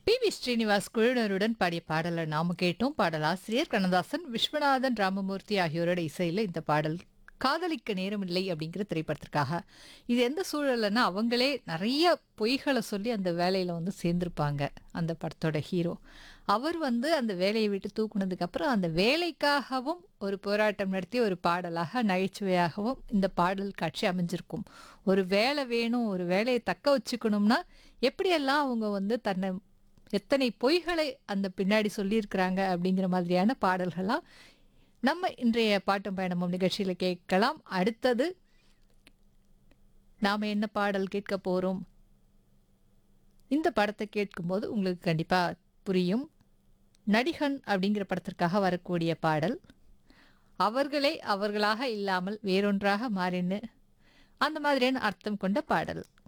P V Srinivas குழுவினருடன் பாடிய பாடலை நாம கேட்டோம் பாடலாசிரியர் கண்ணதாசன் விஸ்வநாதன் ராமமூர்த்தி ஆகியோரோட இசையில் இந்த பாடல் காதலிக்க நேரமில்லை அப்படிங்கிற திரைப்படத்திற்காக இது எந்த சூழல்னா அவங்களே நிறைய பொய்களை சொல்லி அந்த வேலையில் வந்து சேர்ந்திருப்பாங்க அந்த படத்தோட ஹீரோ அவர் வந்து அந்த வேலையை விட்டு தூக்குனதுக்கு அப்புறம் அந்த வேலைக்காகவும் ஒரு போராட்டம் நடத்தி ஒரு பாடலாக நகைச்சுவையாகவும் இந்த பாடல் காட்சி அமைஞ்சிருக்கும் ஒரு வேலை வேணும் ஒரு வேலையை தக்க வச்சுக்கணும்னா எப்படியெல்லாம் அவங்க வந்து தன்னை எத்தனை பொய்களை அந்த பின்னாடி சொல்லியிருக்கிறாங்க அப்படிங்கிற மாதிரியான பாடல்கள்லாம் நம்ம இன்றைய பாட்டும் பயணமும் நிகழ்ச்சியில் கேட்கலாம் அடுத்தது நாம் என்ன பாடல் கேட்க போகிறோம் இந்த படத்தை கேட்கும்போது உங்களுக்கு கண்டிப்பாக புரியும் நடிகன் அப்படிங்கிற படத்திற்காக வரக்கூடிய பாடல் அவர்களே அவர்களாக இல்லாமல் வேறொன்றாக மாறின்னு அந்த மாதிரியான அர்த்தம் கொண்ட பாடல்